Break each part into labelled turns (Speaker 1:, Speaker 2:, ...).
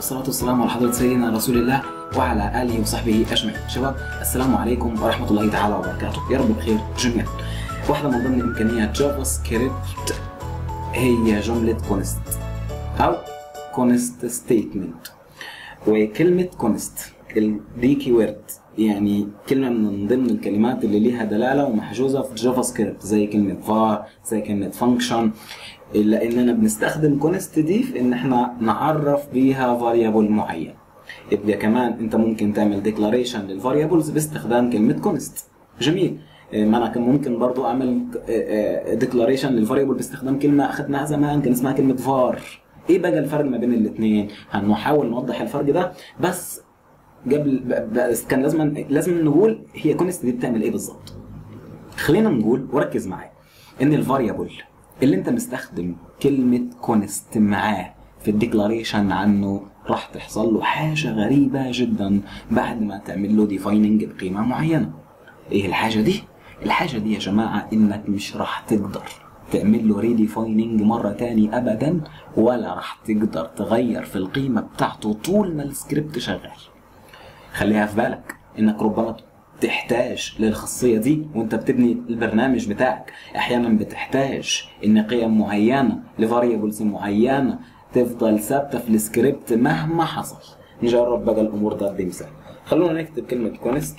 Speaker 1: والصلاة والسلام على حضرة سيدنا رسول الله وعلى آله وصحبه أجمعين شباب السلام عليكم ورحمة الله تعالى وبركاته يا رب بخير جميعا واحدة من ضمن إمكانيات جافا سكريبت هي جملة كونست أو كونست ستيتمنت وكلمة كونست دي كيورد يعني كلمة من ضمن الكلمات اللي ليها دلالة ومحجوزة في جافا سكريبت زي كلمة var زي كلمة function إلا إننا بنستخدم كونست دي في إن إحنا نعرف بيها variable معين يبقى كمان أنت ممكن تعمل declaration للفاريبلز باستخدام كلمة كونست جميل ما انا كان ممكن برضو اعمل ديكلاريشن للفاريبل باستخدام كلمه اخذناها زمان كان اسمها كلمه فار ايه بقى الفرق ما بين الاثنين هنحاول نوضح الفرق ده بس قبل بس كان لازم لازم نقول هي كونست دي بتعمل ايه بالظبط خلينا نقول وركز معايا ان الفاريبل اللي انت مستخدم كلمه كونست معاه في الديكلاريشن عنه راح تحصل له حاجه غريبه جدا بعد ما تعمل له ديفايننج بقيمه معينه ايه الحاجه دي الحاجه دي يا جماعه انك مش راح تقدر تعمل له ريديفايننج مره تاني ابدا ولا راح تقدر تغير في القيمه بتاعته طول ما السكريبت شغال خليها في بالك انك ربما تحتاج للخاصيه دي وانت بتبني البرنامج بتاعك احيانا بتحتاج ان قيم معينه لفاريبلز معينه تفضل ثابته في السكريبت مهما حصل نجرب بقى الامور ده بمثال خلونا نكتب كلمه كونست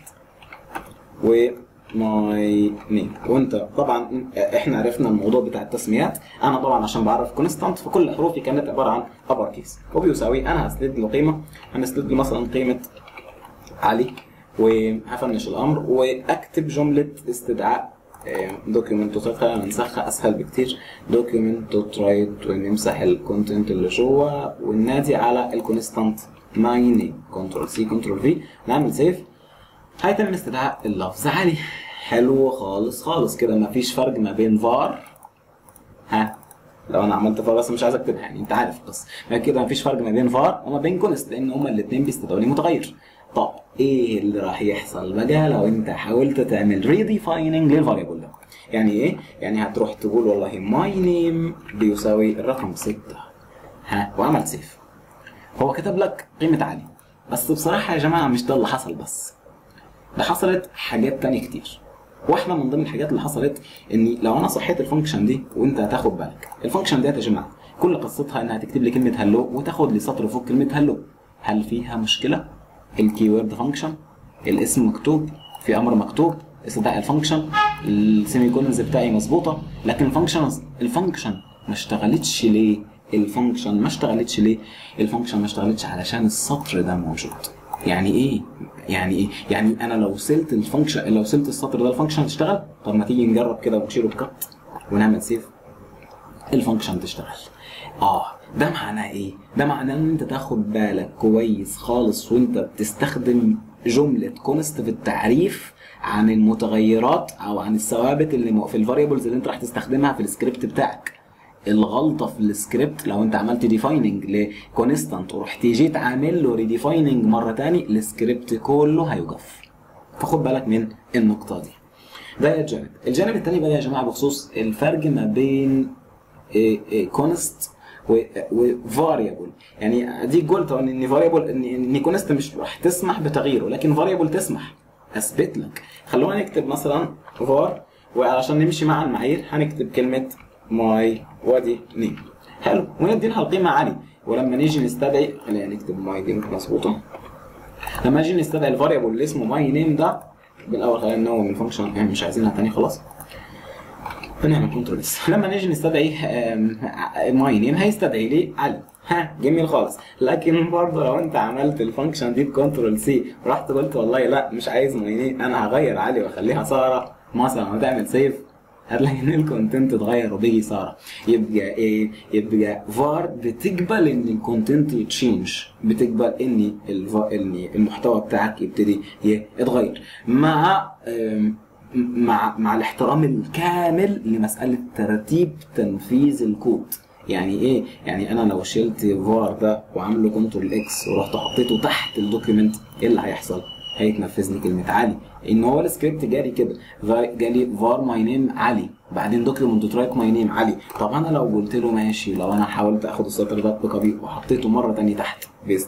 Speaker 1: و ماي نيم وانت طبعا احنا عرفنا الموضوع بتاع التسميات انا طبعا عشان بعرف كونستانت فكل حروفي كانت عباره عن ابر كيس وبيساوي انا هسند له قيمه هنسند له مثلا قيمه علي وهفنش الامر واكتب جمله استدعاء دوكيومنت خلينا ننسخها اسهل بكتير دوكيومنت رايت ونمسح الكونتنت اللي جوه وننادي على الكونستانت ماي نيم كنترول سي كنترول في نعمل سيف هيتم استدعاء اللفظ عالي حلو خالص خالص كده مفيش فرق ما بين فار ها لو انا عملت فار بس مش عايز اكتبها يعني انت عارف بس كده مفيش فرق ما بين فار وما بين كونست لان هما الاثنين بيستدعوا لي متغير طب ايه اللي راح يحصل بقى لو انت حاولت تعمل ريديفايننج للفاريبل ده يعني ايه يعني هتروح تقول والله ماي نيم بيساوي الرقم 6 ها وعملت سيف هو كتب لك قيمه عالي بس بصراحه يا جماعه مش ده اللي حصل بس ده حصلت حاجات تانية كتير واحنا من ضمن الحاجات اللي حصلت ان لو انا صحيت الفانكشن دي وانت هتاخد بالك الفانكشن دي يا جماعه كل قصتها انها تكتب لي كلمه هلو وتاخد لي سطر فوق كلمه هلو هل فيها مشكله الكيورد فانكشن الاسم مكتوب في امر مكتوب استدعاء الفانكشن السيمي كولنز بتاعي مظبوطه لكن الفانكشن الفانكشن ما اشتغلتش ليه الفانكشن ما اشتغلتش ليه الفانكشن ما اشتغلتش علشان السطر ده موجود يعني ايه يعني ايه يعني انا لو وصلت الفانكشن لو وصلت السطر ده الفانكشن تشتغل طب ما تيجي نجرب كده ونشيله بكت ونعمل سيف الفانكشن تشتغل اه ده معناه ايه ده معناه ان انت تاخد بالك كويس خالص وانت بتستخدم جمله كونست في التعريف عن المتغيرات او عن الثوابت اللي في الفاريبلز اللي انت راح تستخدمها في السكريبت بتاعك الغلطه في السكريبت لو انت عملت ديفايننج لكونستانت ورحت جيت عامل له ريديفايننج مره تاني السكريبت كله هيقف فخد بالك من النقطه دي ده الجانب الجانب الثاني بقى يا جماعه بخصوص الفرق ما بين كونست وفاريبل يعني دي قلت ان فاريبل ان كونست مش راح تسمح بتغييره لكن فاريبل تسمح اثبت لك خلونا نكتب مثلا فار وعلشان نمشي مع المعايير هنكتب كلمه ماي وادي نيم حلو وندي لها القيمه عالي ولما نيجي نستدعي خلينا نكتب ماي دي مظبوطه لما نيجي نستدعي الفاريبل اللي اسمه ماي نيم ده بالاول خلينا ننوم الفانكشن يعني مش عايزينها تاني خلاص هنعمل كنترول اس لما نيجي نستدعي ماي نيم هيستدعي لي علي ها جميل خالص لكن برضه لو انت عملت الفانكشن دي بكنترول سي ورحت قلت والله لا مش عايز ماي نيم انا هغير علي واخليها ساره مثلا وتعمل سيف هتلاقي ان الكونتنت اتغير وبيجي ساره يبقى ايه يبقى فار بتقبل ان الكونتنت يتشينج بتقبل ان ان المحتوى بتاعك يبتدي يتغير مع مع مع الاحترام الكامل لمساله ترتيب تنفيذ الكود يعني ايه يعني انا لو شلت فار ده وعامله كنترول اكس ورحت حطيته تحت الدوكيمنت ايه اللي هيحصل هيتنفذ لي كلمه علي ان هو السكريبت جالي كده فا- جالي فار ماي نيم علي بعدين دوكيومنت تراك ماي نيم علي طب انا لو قلت له ماشي لو انا حاولت اخد السطر ده بكبير وحطيته مره تانية تحت بيست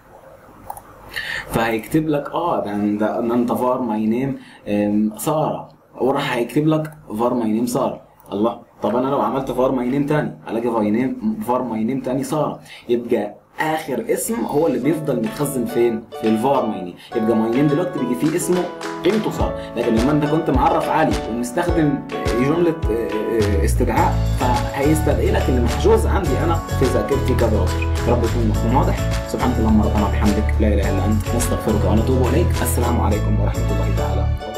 Speaker 1: فهيكتب لك اه ده ده ده انت فار ماي نيم ساره وراح هيكتب لك فار ماي نيم ساره الله طب انا لو عملت فار ماي نيم تاني الاقي فاي نيم فار ماي نيم تاني ساره يبقى اخر اسم هو اللي بيفضل متخزن فين؟ في الفار ماي نيم يبقى ماي نيم دلوقتي بيجي فيه اسمه قيمته ساره لكن لما انت كنت معرف علي ومستخدم جمله استدعاء فهيستدعي لك اللي محجوز عندي انا في ذاكرتي كبراوزر يا رب يكون المفهوم واضح سبحانك اللهم ربنا وبحمدك لا اله الا انت نستغفرك ونتوب اليك السلام عليكم ورحمه الله تعالى وبركاته